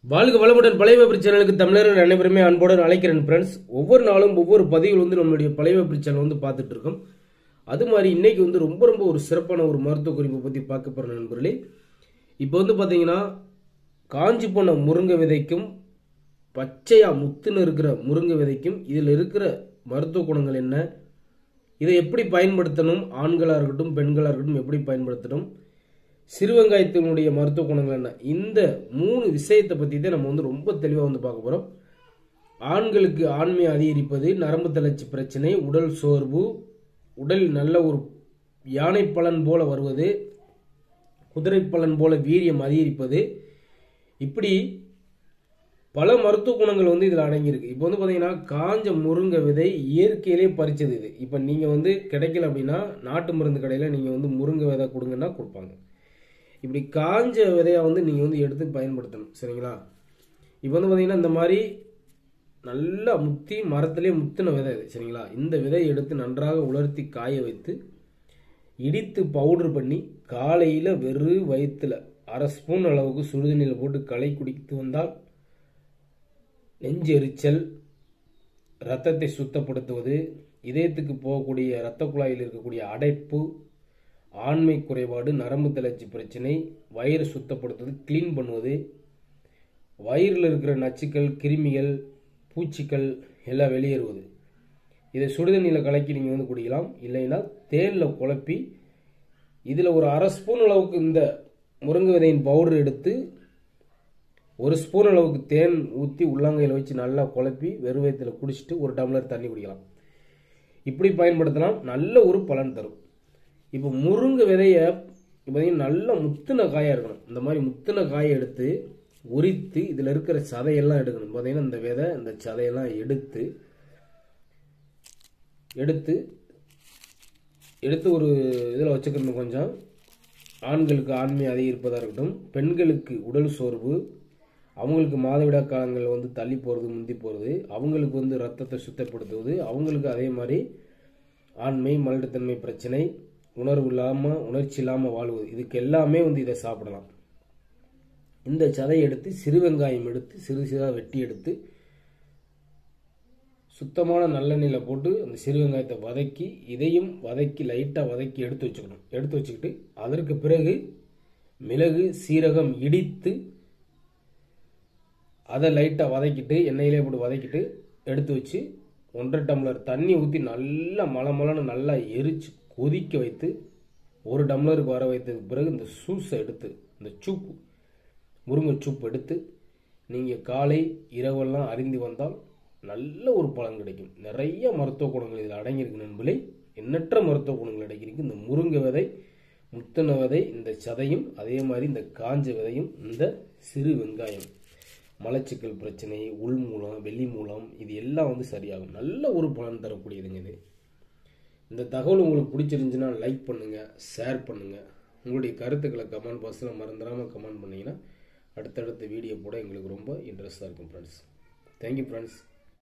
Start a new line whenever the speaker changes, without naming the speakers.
வாழ்க வளமுடன் பழைய வெப்பரி சேனலுக்கு தமிழர்கள் அனைவருமே அன்போடு அழைக்கிறேன் ஃப்ரெண்ட்ஸ் ஒவ்வொரு நாளும் ஒவ்வொரு பதிவில் வந்து நம்மளுடைய பழைய வெப்பரி சேனல் வந்து பார்த்துட்டு இருக்கோம் அது மாதிரி இன்னைக்கு வந்து ரொம்ப ரொம்ப ஒரு சிறப்பான ஒரு மருத்துவ குறிப்பை பற்றி பார்க்க போகிற நண்பர்களே இப்போ வந்து பார்த்தீங்கன்னா காஞ்சி போன முருங்கை விதைக்கும் பச்சையாக முத்துன்னு இருக்கிற முருங்கை விதைக்கும் இதில் இருக்கிற மருத்துவ குணங்கள் என்ன இதை எப்படி பயன்படுத்தணும் ஆண்களாக இருக்கட்டும் பெண்களாக இருக்கட்டும் எப்படி பயன்படுத்தணும் சிறுவெங்காயத்தினுடைய மருத்துவ குணங்கள் என்ன இந்த மூணு விஷயத்தை பற்றி தான் நம்ம வந்து ரொம்ப தெளிவாக வந்து பார்க்க போகிறோம் ஆண்களுக்கு ஆண்மை அதிகரிப்பது நரம்பு தளர்ச்சி பிரச்சனை உடல் சோர்வு உடல் நல்ல ஒரு யானை பலன் போல வருவது குதிரை பலன் போல வீரியம் அதிகரிப்பது இப்படி பல மருத்துவ குணங்கள் வந்து இதில் அடங்கியிருக்கு இப்போ வந்து பார்த்தீங்கன்னா காஞ்ச முருங்கை விதை இயற்கையிலே பறிச்சது இது இப்போ நீங்கள் வந்து கிடைக்கல அப்படின்னா நாட்டு மருந்து கடையில் நீங்கள் வந்து முருங்கை விதை கொடுங்கன்னா கொடுப்பாங்க இப்படி காஞ்ச விதையை வந்து நீங்கள் வந்து எடுத்து பயன்படுத்தணும் சரிங்களா இப்போ வந்து பார்த்தீங்கன்னா இந்த மாதிரி நல்லா முத்தி மரத்திலே முத்தின விதை இது சரிங்களா இந்த விதையை எடுத்து நன்றாக உலர்த்தி காய வைத்து இடித்து பவுடர் பண்ணி காலையில் வெறும் வயிற்றுல அரை ஸ்பூன் அளவுக்கு சுடுதண்ணியில் போட்டு களை குடித்து வந்தால் நெஞ்சு எரிச்சல் இரத்தத்தை சுத்தப்படுத்துவது இதயத்துக்கு போகக்கூடிய இரத்த குழாயில் இருக்கக்கூடிய அடைப்பு ஆண்மை குறைபாடு நரம்பு தளர்ச்சி பிரச்சனை வயிறு சுத்தப்படுத்துவது க்ளீன் பண்ணுவது வயிறில் இருக்கிற நச்சுக்கள் கிருமிகள் பூச்சிகள் எல்லாம் வெளியேறுவது இதை சுடுதண்ணியில் கலக்கி நீங்கள் வந்து குடிக்கலாம் இல்லைன்னா தேனில் குழப்பி இதில் ஒரு அரை ஸ்பூன் அளவுக்கு இந்த முருங்கை விதையின் பவுடர் எடுத்து ஒரு ஸ்பூன் அளவுக்கு தேன் ஊற்றி உள்ளங்கையில் வச்சு நல்லா குழப்பி வெறும் வயிற்றில் குடிச்சிட்டு ஒரு டம்ளர் தண்ணி குடிக்கலாம் இப்படி பயன்படுத்தலாம் நல்ல ஒரு பலன் தரும் இப்போ முருங்கை விதையை பார்த்தீங்கன்னா நல்ல முத்தின காயாக இருக்கணும் இந்த மாதிரி முத்தின காயை எடுத்து உரித்து இதில் இருக்கிற சதையெல்லாம் எடுக்கணும் பார்த்தீங்கன்னா இந்த விதை இந்த சதையெல்லாம் எடுத்து எடுத்து எடுத்து ஒரு இதில் வச்சுக்கணும் கொஞ்சம் ஆண்களுக்கு ஆண்மை அதிகரிப்பதாக இருக்கட்டும் பெண்களுக்கு உடல் சோர்வு அவங்களுக்கு மாதவிடா காலங்கள் வந்து தள்ளி போகிறது முந்தி போகிறது அவங்களுக்கு வந்து ரத்தத்தை சுத்தப்படுத்துவது அவங்களுக்கு அதே மாதிரி ஆண்மை மலட்டுத்தன்மை பிரச்சனை உணர்வு இல்லாமல் உணர்ச்சி இல்லாமல் வாழ்வது இதுக்கு எல்லாமே வந்து இதை சாப்பிடலாம் இந்த சதையை எடுத்து சிறு வெங்காயம் எடுத்து சிறு சிறாக வெட்டி எடுத்து சுத்தமான நல்லெண்ணெயில் போட்டு அந்த சிறு வெங்காயத்தை வதக்கி இதையும் வதக்கி லைட்டாக வதக்கி எடுத்து வச்சுக்கணும் எடுத்து வச்சுக்கிட்டு அதற்கு பிறகு மிளகு சீரகம் இடித்து அதை லைட்டாக வதக்கிட்டு எண்ணெயிலே போட்டு வதக்கிட்டு எடுத்து வச்சு ஒன்றரை டம்ளர் தண்ணி ஊற்றி நல்லா மலை மலன்னு நல்லா எரிச்சு கொதிக்க வைத்து ஒரு டம்ளருக்கு வர வைத்ததுக்கு பிறகு இந்த சூஸை எடுத்து இந்த சூப்பு முருங்கை சூப் எடுத்து நீங்கள் காலை இரவெல்லாம் அறிந்து வந்தால் நல்ல ஒரு பலன் கிடைக்கும் நிறைய மருத்துவ குணங்கள் இதில் அடங்கியிருக்கு நண்பர்களே எண்ணற்ற மருத்துவ குணங்கள் அடங்கியிருக்கு இந்த முருங்கை விதை முத்தன விதை இந்த சதையும் அதே மாதிரி இந்த காஞ்ச விதையும் இந்த சிறு வெங்காயம் மலச்சிக்கல் பிரச்சனை உள் மூலம் வெள்ளி மூலம் இது எல்லாம் வந்து சரியாகும் நல்ல ஒரு பலன் தரக்கூடியதுங்க இது இந்த தகவல் உங்களுக்கு பிடிச்சிருந்துச்சுன்னா லைக் பண்ணுங்கள் ஷேர் பண்ணுங்கள் உங்களுடைய கருத்துக்களை கமெண்ட் பாக்ஸில் மறந்துடாமல் கமெண்ட் பண்ணிங்கன்னா அடுத்தடுத்த வீடியோ போட எங்களுக்கு ரொம்ப இன்ட்ரெஸ்டாக இருக்கும் ஃப்ரெண்ட்ஸ் தேங்க்யூ ஃப்ரெண்ட்ஸ்